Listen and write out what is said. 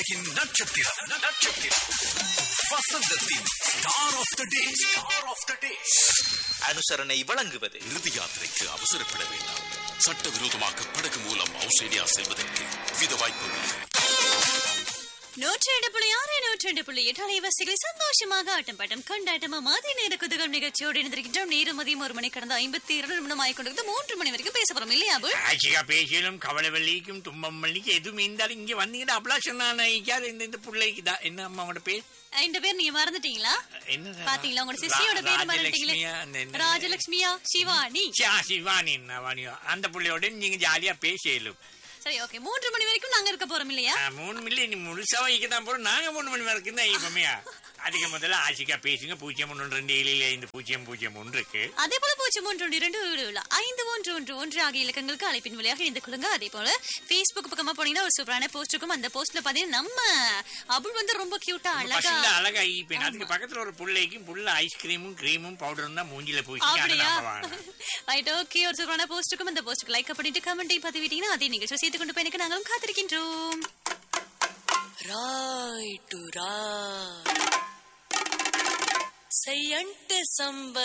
உலகின் நட்சத்திரம் நட்சத்திரம் வசந்தத்தின் star of the day star of the day அனுசரணை வழங்குவது இறுதி யாத்திரைக்கு அவசரப்பட வேண்டாம் சட்டவிரோதமாக படகு மூலம் ஆஸ்திரேலியா செல்வதற்கு வித வாய்ப்புகள் நூற்றி ரெண்டு புள்ளி ஆறு நூற்றி ரெண்டு புள்ளி எட்டு அலைவாசிகளை சந்தோஷமாக ஆட்டம் பாட்டம் கொண்டாட்டமா மாதிரி நேர குதுகள் நிகழ்ச்சியோடு இணைந்திருக்கின்றோம் நேரம் மதியம் ஒரு மணி கடந்த ஐம்பத்தி இரண்டு நிமிடம் ஆகிக்கொண்டிருக்கிறது மூன்று மணி வரைக்கும் பேச போறோம் இல்லையா அபுல் ஆட்சிகா பேசியலும் கவலை வெள்ளிக்கும் துன்பம் வள்ளிக்கும் எதுவும் இருந்தாலும் இங்க வந்தீங்கன்னா அபிலாஷன் நான் இந்த இந்த பிள்ளைக்கு தான் என்ன அம்மாவோட பேர் இந்த பேர் நீங்க மறந்துட்டீங்களா என்ன பாத்தீங்களா உங்களோட சிசியோட பேர் மறந்துட்டீங்களே ராஜலட்சுமியா அந்த என்ன- ராஜலட்சுமியா சிவானி சியா, சிவானி வாணியோ அந்த பிள்ளையோட நீங்க ஜாலியா பேசியலும் சரி ஓகே மூன்று மணி வரைக்கும் நாங்க இருக்க போறோம் இல்லையா மூணு மில்லி நீ முழுசா வைக்க தான் போறோம் நாங்க மூணு மணி வரைக்கும் தான் இப்பமையா அதுக்கு முதல்ல ஆசிக்கா பேசுங்க பூஜ்ஜியம் ஒன்று ரெண்டு ஏழு ஐந்து பூஜ்ஜியம் பூஜ்ஜியம் ஒன்று இருக்கு அதே போல பூஜ்ஜியம் ஒன்று ஒன்று இரண்டு ஏழு ஏழு ஐந்து ஒன்று ஒன்று ஒன்று ஆகிய இலக்கங்களுக்கு அழைப்பின் வழியாக இணைந்து கொள்ளுங்க அதே போல Facebook பக்கமா போனீங்கன்னா ஒரு சூப்பரான போஸ்ட் இருக்கும் அந்த போஸ்ட்ல பாத்தீங்கன்னா நம்ம அபுல் வந்து ரொம்ப கியூட்டா அழகா பசங்க அழகா ஈப்பேன் அதுக்கு பக்கத்துல ஒரு புள்ளைக்கும் புள்ள ஐஸ்கிரீமும் கிரீமும் பவுடரும் தான் மூஞ்சில பூசி அப்படியா ரைட் ஓகே ஒரு சூப்பரான போஸ்ட் இருக்கும் அந்த போஸ்ட்டுக்கு லைக் பண்ணிட்டு கமெண்ட்டையும் பதிவிட்டீங்கன்னா அதே நிகழ்ச்சி சேர்த்து கொண்டு போய் எனக்கு நாங்களும் காத்திருக்கின்றோம் రాయిటురా సై అంటే సంబ